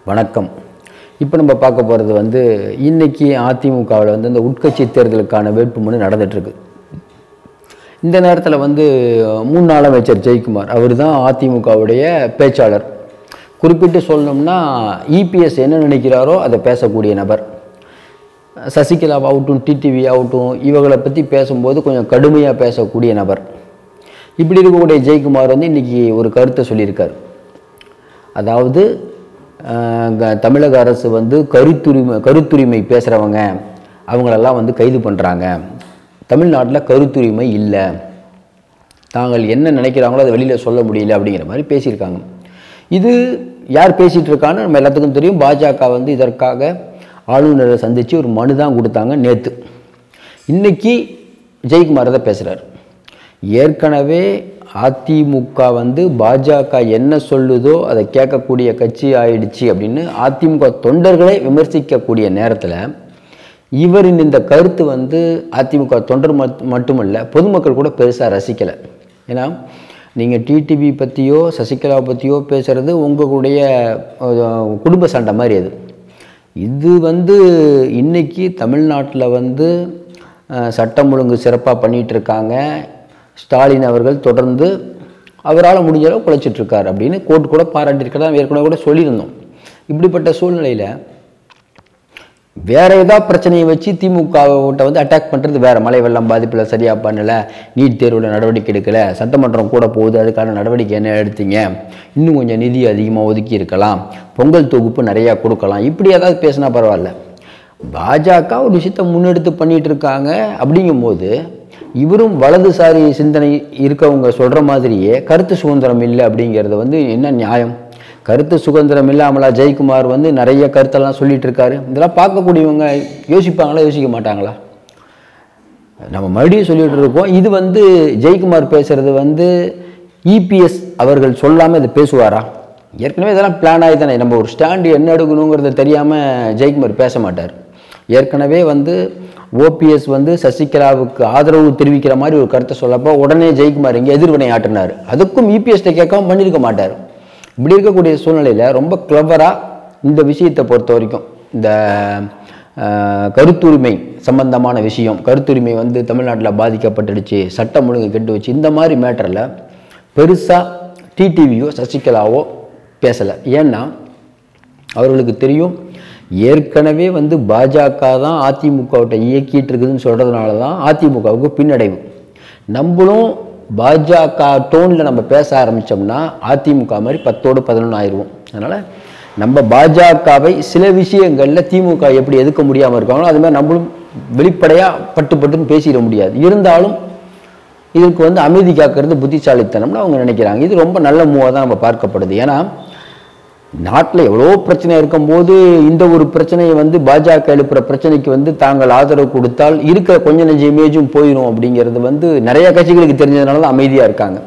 வணக்கம் இப்போ நம்ம பார்க்க போகிறது வந்து இன்னைக்கு அதிமுகவில் வந்து இந்த உட்கட்சி தேர்தலுக்கான வேட்புமனு நடந்துட்டுருக்கு இந்த நேரத்தில் வந்து முன்னாள் அமைச்சர் ஜெயக்குமார் அவர் தான் அதிமுகவுடைய பேச்சாளர் குறிப்பிட்டு சொல்லணும்னா இபிஎஸ் என்ன நினைக்கிறாரோ அதை பேசக்கூடிய நபர் சசிகலாவாகட்டும் டிடிவி ஆகட்டும் இவங்களை பற்றி பேசும்போது கொஞ்சம் கடுமையாக பேசக்கூடிய நபர் இப்படி இருக்கக்கூடிய ஜெயக்குமார் வந்து இன்றைக்கி ஒரு கருத்தை சொல்லியிருக்கார் அதாவது அஹ், க- தமிழக அரசு வந்து கருத்துரிமை கருத்துரிமை பேசுகிறவங்க அவங்களெல்லாம் வந்து கைது பண்ணுறாங்க தமிழ்நாட்டில் கருத்துரிமை இல்லை தாங்கள் என்ன நினைக்கிறாங்களோ அதை வெளியில் சொல்ல முடியல அப்படிங்கிற மாதிரி பேசியிருக்காங்க இது யார் பேசிகிட்டு இருக்கான்னு நம்ம எல்லாத்துக்கும் தெரியும் பாஜக வந்து இதற்காக ஆளுநரை சந்தித்து ஒரு மனு தான் கொடுத்தாங்க நேற்று இன்னைக்கு ஜெயக்குமார் தான் பேசுகிறார் ஏற்கனவே அதிமுக வந்து பாஜக என்ன சொல்லுதோ அதை கேட்கக்கூடிய கட்சி ஆயிடுச்சு அப்படின்னு அதிமுக தொண்டர்களை விமர்சிக்கக்கூடிய நேரத்தில் இவரின் இந்த கருத்து வந்து அதிமுக தொண்டர் மட் மட்டுமல்ல பொதுமக்கள் கூட பெருசாக ரசிக்கலை ஏன்னா நீங்கள் டிடிவி பற்றியோ சசிகலா பற்றியோ பேசுகிறது உங்களுடைய அஹ், குடும்ப சண்டை மாதிரி அது இது வந்து இன்னைக்கு தமிழ்நாட்டில் வந்து அஹ், சட்டம் ஒழுங்கு சிறப்பாக பண்ணிகிட்டு இருக்காங்க ஸ்டாலின் அவர்கள் தொடர்ந்து அவரால் முடிஞ்ச அளவு குலைச்சிட்டு இருக்கார் அப்படின்னு கோர்ட் கூட பாராட்டியிருக்கிறதா ஏற்கனவே கூட சொல்லியிருந்தோம் இப்படிப்பட்ட சூழ்நிலையில் வேற ஏதாவது பிரச்சனையை வச்சு திமுகவிட்ட வந்து அட்டாக் பண்ணுறது வேற மழை வெள்ளம் பாதிப்பில் சரியாக பண்ணல நீட் தேர்வில் நடவடிக்கை எடுக்கல சட்டமன்றம் கூட போகுது அதுக்கான நடவடிக்கை என்ன எடுத்தீங்க இன்னும் கொஞ்சம் நிதி அதிகமாக ஒதுக்கி இருக்கலாம் பொங்கல் தொகுப்பு நிறையா கொடுக்கலாம் இப்படி ஏதாவது பேசினா பரவாயில்ல பாஜக ஒரு விஷயத்தை முன்னெடுத்து பண்ணிட்டு இருக்காங்க அப்படிங்கும்போது இவரும் வலதுசாரி சிந்தனை இருக்கவங்க சொல்கிற மாதிரியே கருத்து சுதந்திரம் இல்லை அப்படிங்கிறது வந்து என்ன நியாயம் கருத்து சுதந்திரம் இல்லாமலா ஜெயக்குமார் வந்து நிறைய கருத்தெல்லாம் சொல்லிட்டு இருக்காரு இதெல்லாம் பார்க்கக்கூடியவங்க யோசிப்பாங்களா யோசிக்க மாட்டாங்களா நம்ம மறுபடியும் சொல்லிட்டு இருக்கோம் இது வந்து ஜெயக்குமார் பேசுறது வந்து இபிஎஸ் அவர்கள் சொல்லாமல் இதை பேசுவாரா ஏற்கனவே இதெல்லாம் பிளான் ஆகி தானே நம்ம ஒரு ஸ்டாண்டு என்ன எடுக்கணுங்கிறத தெரியாமல் ஜெயக்குமார் பேச மாட்டார் ஏற்கனவே வந்து ஓபிஎஸ் வந்து சசிகலாவுக்கு ஆதரவு தெரிவிக்கிற மாதிரி ஒரு கருத்தை சொல்லப்போ உடனே ஜெயக்குமார் இங்கே எதிர்வினை ஆற்றினார் அதுக்கும் இபிஎஸ்ட்டை கேட்காம பண்ணியிருக்க மாட்டார் இப்படி இருக்கக்கூடிய சூழ்நிலையில் ரொம்ப கிளவராக இந்த விஷயத்தை பொறுத்த வரைக்கும் இந்த அஹ், கருத்துரிமை சம்பந்தமான விஷயம் கருத்துரிமை வந்து தமிழ்நாட்டில் பாதிக்கப்பட்டுடுச்சு சட்டம் ஒழுங்கு கெட்டு வச்சு இந்த மாதிரி மேட்டரில் பெருசாக டிடிவியோ சசிகலாவோ பேசலை ஏன்னா அவர்களுக்கு தெரியும் ஏற்கனவே வந்து பாஜக தான் அதிமுகவிட்ட இயக்கிட்டு இருக்குதுன்னு சொல்கிறதுனால தான் அதிமுகவுக்கு பின்னடைவு நம்மளும் பாஜக டோனில் நம்ம பேச ஆரம்பித்தோம்னா அதிமுக மாதிரி பத்தோடு பதினொன்று ஆயிடுவோம் அதனால் நம்ம பாஜகவை சில விஷயங்களில் திமுக எப்படி எதுக்க முடியாமல் இருக்காங்களோ அது மாதிரி நம்மளும் வெளிப்படையாக பட்டு பட்டுன்னு பேசிட முடியாது இருந்தாலும் இதுக்கு வந்து அமைதி காக்கிறது புத்திசாலித்தனம்னு அவங்க நினைக்கிறாங்க இது ரொம்ப நல்ல மூவாக தான் நம்ம பார்க்கப்படுது ஏன்னா நாட்டில் எவ்வளோ பிரச்சனை இருக்கும்போது இந்த ஒரு பிரச்சனையை வந்து பாஜக எழுப்புற பிரச்சனைக்கு வந்து தாங்கள் ஆதரவு கொடுத்தால் இருக்கிற கொஞ்ச நெஞ்ச இமேஜும் போயிடும் அப்படிங்கிறது வந்து நிறைய கட்சிகளுக்கு தெரிஞ்சதுனால தான் அமைதியாக இருக்காங்க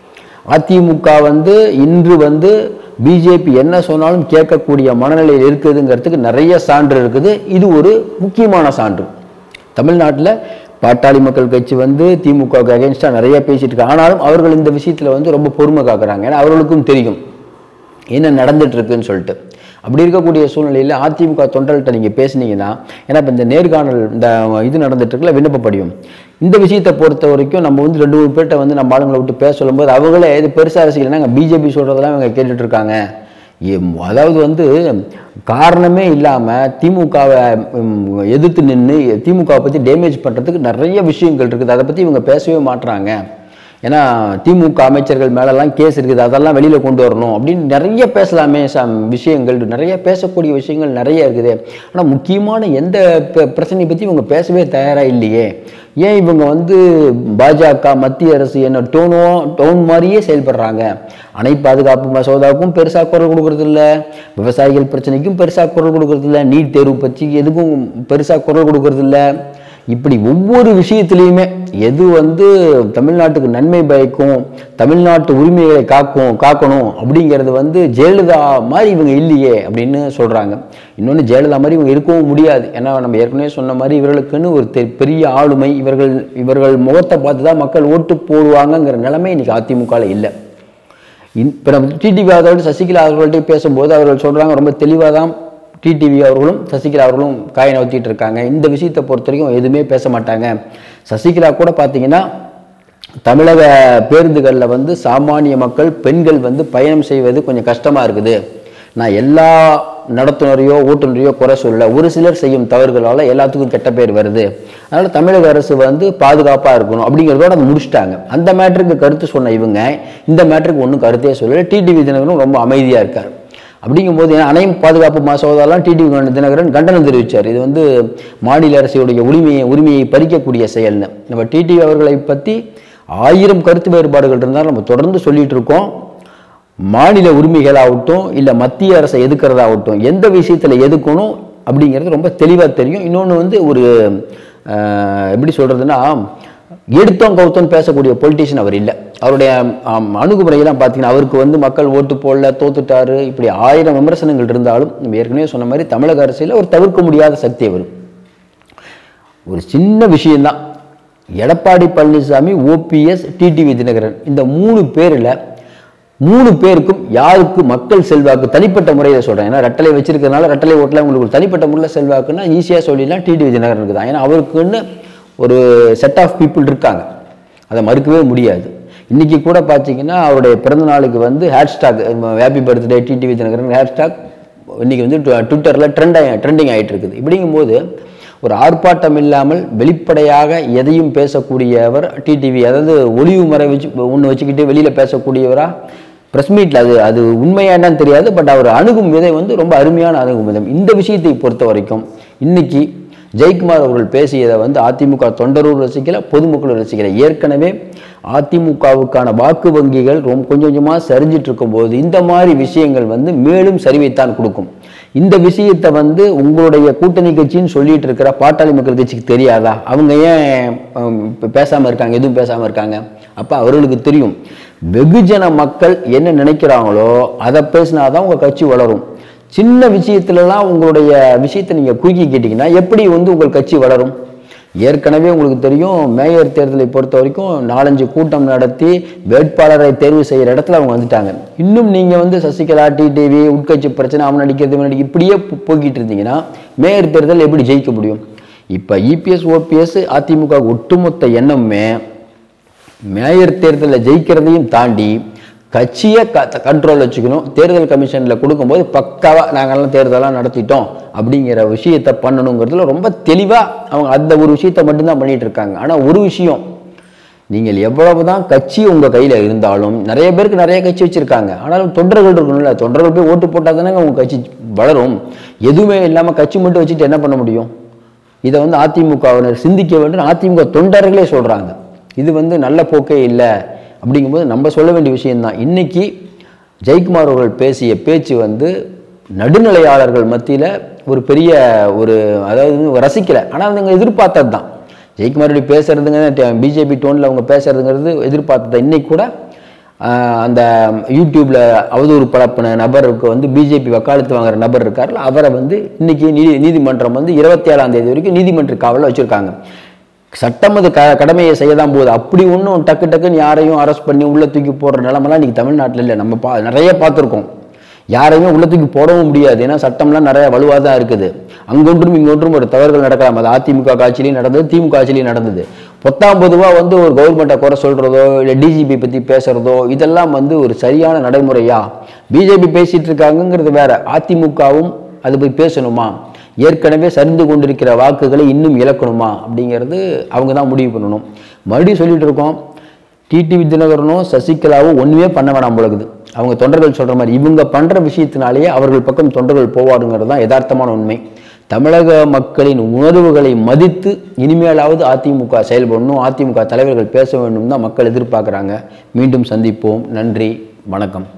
அதிமுக வந்து இன்று வந்து பிஜேபி என்ன சொன்னாலும் கேட்கக்கூடிய மனநிலையில் இருக்குதுங்கிறதுக்கு நிறைய சான்று இருக்குது இது ஒரு முக்கியமான சான்று தமிழ்நாட்டில் பாட்டாளி மக்கள் கட்சி வந்து திமுகவுக்கு அகேன்ஸ்டாக நிறைய பேசிட்டு இருக்காங்க ஆனாலும் அவர்கள் இந்த விஷயத்தில் வந்து ரொம்ப பொறுமை காக்குறாங்க ஏன்னா அவர்களுக்கும் தெரியும் என்ன நடந்துட்டு இருக்குன்னு சொல்லிட்டு அப்படி இருக்கக்கூடிய சூழ்நிலையில் அதிமுக தொண்டர்கள்ட்ட நீங்கள் பேசுனீங்கன்னா ஏன்னா இப்போ இந்த நேர்காணல் இந்த இது நடந்துட்டு இருக்குல்ல விண்ணப்ப படிவம் இந்த விஷயத்தை பொறுத்த வரைக்கும் நம்ம வந்து ரெண்டு மூணு பேர்கிட்ட வந்து நம்ம ஆளுங்களை விட்டு பேச சொல்லும்போது அவங்களே இது பெருசாக ரசிக்கலைன்னா பிஜேபி சொல்கிறதெல்லாம் இவங்க கேட்டுட்டு இருக்காங்க எம், அதாவது வந்து காரணமே இல்லாமல் திமுகவை எதிர்த்து நின்று திமுகவை பற்றி டேமேஜ் பண்ணுறதுக்கு நிறைய விஷயங்கள் இருக்குது அதை பற்றி இவங்க பேசவே மாட்றாங்க ஏன்னா திமுக அமைச்சர்கள் மேலெல்லாம் கேஸ் இருக்குது அதெல்லாம் வெளியில் கொண்டு வரணும் அப்படின்னு நிறைய பேசலாமே ச விஷயங்கள் நிறைய பேசக்கூடிய விஷயங்கள் நிறைய இருக்குது ஆனால் முக்கியமான எந்த ப- பிரச்சனையை பற்றி இவங்க பேசவே தயாராக இல்லையே ஏன் இவங்க வந்து பாஜக மத்திய அரசு என்ன டோனோ டோன் மாதிரியே செயல்படுறாங்க அணை பாதுகாப்பு மசோதாவுக்கும் பெருசாக குரல் கொடுக்கறது இல்ல விவசாயிகள் பிரச்சனைக்கும் பெருசாக குரல் கொடுக்கறது இல்ல நீட் தேர்வு பற்றி எதுக்கும் பெருசாக குரல் கொடுக்கறது இல்ல இப்படி ஒவ்வொரு விஷயத்துலையுமே எது வந்து தமிழ்நாட்டுக்கு நன்மை பயக்கும் தமிழ்நாட்டு உரிமைகளை காக்கும் காக்கணும் அப்படிங்கிறது வந்து ஜெயலலிதா மாதிரி இவங்க இல்லையே அப்படின்னு சொல்கிறாங்க இன்னொன்று ஜெயலலிதா மாதிரி இவங்க இருக்கவும் முடியாது ஏன்னா நம்ம ஏற்கனவே சொன்ன மாதிரி இவர்களுக்குன்னு ஒரு தெ- பெரிய ஆளுமை இவர்கள் இவர்கள் முகத்தை பார்த்து தான் மக்கள் ஓட்டு போடுவாங்கங்கிற நிலைமை இன்னைக்கு அதிமுகவில் இல்லை இப்போ நம்ம டிடிவி அவர்கள்ட்ட சசிகலா அவர்கள்ட்ட பேசும்போது அவர்கள் சொல்கிறாங்க ரொம்ப தெளிவாக தான் டிடிவி அவர்களும் சசிகலா அவர்களும் காயை நவுத்திட்டு இருக்காங்க இந்த விஷயத்தை பொறுத்த வரைக்கும் எதுவுமே பேச மாட்டாங்க சசிகலா கூட பார்த்தீங்கன்னா தமிழக பேருந்துகளில் வந்து சாமானிய மக்கள் பெண்கள் வந்து பயணம் செய்வது கொஞ்சம் கஷ்டமாக இருக்குது நான் எல்லா நடத்துனரையோ ஓட்டுநரையோ குறை சொல்லல ஒரு சிலர் செய்யும் தவறுகளால் எல்லாத்துக்கும் கெட்ட பேர் வருது அதனால் தமிழக அரசு வந்து பாதுகாப்பாக இருக்கணும் அப்படிங்கிறதோட அதை முடிச்சிட்டாங்க அந்த மேட்டருக்கு கருத்து சொன்ன இவங்க இந்த மேட்டருக்கு ஒன்றும் கருத்தே சொல்லலை டிடிவி தினகரனும் ரொம்ப அமைதியாக இருக்கார் அப்படிங்கும்போது ஏன்னா அணையும் பாதுகாப்பு மசோதாலாம் டிடிவி தினகரன் கண்டனம் தெரிவித்தார் இது வந்து மாநில அரசுடைய உரிமையை உரிமையை பறிக்கக்கூடிய செயல்னு நம்ம டிடிவி அவர்களை பற்றி ஆயிரம் கருத்து வேறுபாடுகள் இருந்தாலும் நம்ம தொடர்ந்து சொல்லிட்டு இருக்கோம் மாநில உரிமைகளாகட்டும் இல்லை மத்திய அரசை எதுக்கிறதாகட்டும் எந்த விஷயத்தில் எதுக்கணும் அப்படிங்கிறது ரொம்ப தெளிவாக தெரியும் இன்னொன்று வந்து ஒரு அஹ், எப்படி சொல்கிறதுனா எடுத்தோம் கவுத்தோம் பேசக்கூடிய பொலிட்டீஷியன் அவர் இல்லை அவருடைய ஆம், அணுகுமுறையெல்லாம் பார்த்தீங்கன்னா அவருக்கு வந்து மக்கள் ஓட்டு போடல தோத்துட்டாரு இப்படி ஆயிரம் விமர்சனங்கள் இருந்தாலும் நம்ம ஏற்கனவே சொன்ன மாதிரி தமிழக அரசியலில் ஒரு தவிர்க்க முடியாத சக்தி அவர் ஒரு சின்ன விஷயம்தான் எடப்பாடி பழனிசாமி ஓபிஎஸ் டிடிவி தினகரன் இந்த மூணு பேரில் மூணு பேருக்கும் யாருக்கு மக்கள் செல்வாக்கு தனிப்பட்ட முறையில் சொல்கிறேன் ஏன்னா ரெட்டலை வச்சிருக்கிறதுனால ரெட்டலை ஓட்டில் உங்களுக்கு ஒரு தனிப்பட்ட முறையில் செல்வாக்குன்னா ஈஸியாக சொல்லிடலாம் டிடிவி தினகரனுக்கு தான் ஏன்னா அவருக்குன்னு ஒரு செட் ஆஃப் பீப்புள் இருக்காங்க அதை மறுக்கவே முடியாது இன்னைக்கு கூட பார்த்தீங்கன்னா அவருடைய பிறந்த நாளுக்கு வந்து hashtag happy birthday TTV Dhinakaran hashtag இன்னைக்கு வந்து ட்வி- ட்விட்டர்ல ட்ரெண்ட் ட்ரெண்டிங் ஆயிட்டு இருக்குது இப்படிங்கும்போது ஒரு ஆர்ப்பாட்டம் இல்லாமல் வெளிப்படையாக எதையும் பேசக்கூடியவர் டிடிவி அதாவது ஒளிவு மறை வச்சு ஒன்று வச்சுக்கிட்டு வெளியில் பேசக்கூடியவரா ப்ரெஸ் மீட்டில் அது அது உண்மையா என்னன்னு தெரியாது பட் அவர் அணுகும் விதை வந்து ரொம்ப அருமையான அணுகும் விதம் இந்த விஷயத்தை பொறுத்த வரைக்கும் இன்னைக்கு ஜெயக்குமார் அவர்கள் பேசியதை வந்து அதிமுக தொண்டரும் ரசிக்கல பொதுமக்களும் ரசிக்கல ஏற்கனவே அதிமுகவுக்கான வாக்கு வங்கிகள் ரொம்ப கொஞ்சம் கொஞ்சமாக சரிஞ்சிட்டு இருக்கும்போது இந்த மாதிரி விஷயங்கள் வந்து மேலும் சரிவைத்தான் கொடுக்கும் இந்த விஷயத்தை வந்து உங்களுடைய கூட்டணி கட்சின்னு சொல்லிட்டு இருக்கிற பாட்டாளி மக்கள் கட்சிக்கு தெரியாதா அவங்க ஏன் ஹம், இப்ப பேசாம இருக்காங்க எதுவும் பேசாம இருக்காங்க அப்ப அவர்களுக்கு தெரியும் வெகுஜன மக்கள் என்ன நினைக்கிறாங்களோ அதை பேசினாதான் உங்க கட்சி வளரும் சின்ன விஷயத்துலலாம் உங்களுடைய விஷயத்தை நீங்க குறுக்கி கேட்டீங்கன்னா எப்படி வந்து உங்கள் கட்சி வளரும் ஏற்கனவே உங்களுக்கு தெரியும் மேயர் தேர்தலை பொறுத்த வரைக்கும் நாலஞ்சு கூட்டம் நடத்தி வேட்பாளரை தேர்வு செய்யற இடத்துல அவங்க வந்துட்டாங்க இன்னும் நீங்க வந்து சசிகலா டிடிவி உட்கட்சி பிரச்சனை அவன் நடிக்கிறது இவன் நடிக்கிறது இப்படியே போ- போக்கிட்டு இருந்தீங்கன்னா மேயர் தேர்தல் எப்படி ஜெயிக்க முடியும் இப்ப இபிஎஸ் ஓபிஎஸ் அதிமுக ஒட்டுமொத்த எண்ணமுமே மேயர் தேர்தலில் ஜெயிக்கிறதையும் தாண்டி கட்சியை க கண்ட்ரோல் வச்சுக்கணும் தேர்தல் கமிஷனில் கொடுக்கும்போது பக்காவாக நாங்கள்லாம் தேர்தலாம் நடத்திட்டோம் அப்படிங்கிற விஷயத்தை பண்ணணுங்கிறதுல ரொம்ப தெளிவாக அவங்க அந்த ஒரு விஷயத்தை மட்டும்தான் பண்ணிட்டு இருக்காங்க ஆனால் ஒரு விஷயம் நீங்கள் எவ்வளவு தான் கட்சி உங்கள் கையில் இருந்தாலும் நிறைய பேருக்கு நிறைய கட்சி வச்சுருக்காங்க ஆனாலும் தொண்டர்கள் இருக்கணும்ல தொண்டர்கள் போய் ஓட்டு போட்டால் தானே உங்கள் கட்சி வளரும் எதுவுமே இல்லாமல் கட்சி மட்டும் வச்சுட்டு என்ன பண்ண முடியும் இதை வந்து அதிமுகவினர் சிந்திக்க வேண்டும் அதிமுக தொண்டர்களே சொல்கிறாங்க இது வந்து நல்ல போக்கே இல்லை அப்படிங்கும்போது நம்ம சொல்ல வேண்டிய விஷயம்தான் இன்னைக்கு ஜெயக்குமார் அவர்கள் பேசிய பேச்சு வந்து நடுநிலையாளர்கள் மத்தியில் ஒரு பெரிய ஒரு அதாவது ரசிக்கலை ஆனால் அவங்க எதிர்பார்த்தது தான் ஜெயக்குமார் இப்படி பேசுறதுங்க பிஜேபி டோனில் அவங்க பேசுறதுங்கிறது எதிர்பார்த்தது இன்னைக்கு கூட ஆஹ், அந்த யூடியூப்ல அவதூறு பரப்பின நபருக்கு வந்து பிஜேபி வக்காலத்து வாங்குற நபர் இருக்கார்ல அவரை வந்து இன்னைக்கு நீதி நீதிமன்றம் வந்து இருபத்தி ஏழாம் தேதி வரைக்கும் நீதிமன்ற காவலில் வச்சிருக்காங்க சட்டம் அது க கடமையை செய்ய தான் போகுது அப்படி ஒன்றும் டக்கு டக்குன்னு யாரையும் அரெஸ்ட் பண்ணி உள்ள தூக்கி போடுற நிலமெல்லாம் இன்னைக்கு தமிழ்நாட்டில் இல்லை நம்ம பா நிறைய பார்த்துருக்கோம் யாரையுமே உள்ள தூக்கி போடவும் முடியாது ஏன்னா சட்டம்லாம் நிறைய வலுவாக தான் இருக்குது அங்கொன்றும் இங்கொன்றும் ஒரு தவறுகள் நடக்கலாம் அது அதிமுக ஆட்சியிலையும் நடந்தது திமுக ஆட்சியிலையும் நடந்தது பொத்தாம் பொதுவாக வந்து ஒரு கவர்மெண்ட்டை குறை சொல்கிறதோ இல்லை டிஜிபி பற்றி பேசுகிறதோ இதெல்லாம் வந்து ஒரு சரியான நடைமுறையா பிஜேபி பேசிட்டு இருக்காங்கங்கிறது வேற அதிமுகவும் அது போய் பேசணுமா ஏற்கனவே சரிந்து கொண்டிருக்கிற வாக்குகளை இன்னும் இழக்கணுமா அப்படிங்கிறது அவங்க தான் முடிவு பண்ணணும் மறுபடியும் சொல்லிட்டு இருக்கோம் டிடிவி தினகரனும் சசிகலாவும் ஒண்ணுமே பண்ண வேணாம் பொழுது அவங்க தொண்டர்கள் சொல்ற மாதிரி இவங்க பண்ற விஷயத்தினாலேயே அவர்கள் பக்கம் தொண்டர்கள் போவாருங்கிறது தான் யதார்த்தமான உண்மை தமிழக மக்களின் உணர்வுகளை மதித்து இனிமேலாவது அதிமுக செயல்படணும் அதிமுக தலைவர்கள் பேச வேண்டும் தான் மக்கள் எதிர்பார்க்குறாங்க மீண்டும் சந்திப்போம் நன்றி வணக்கம்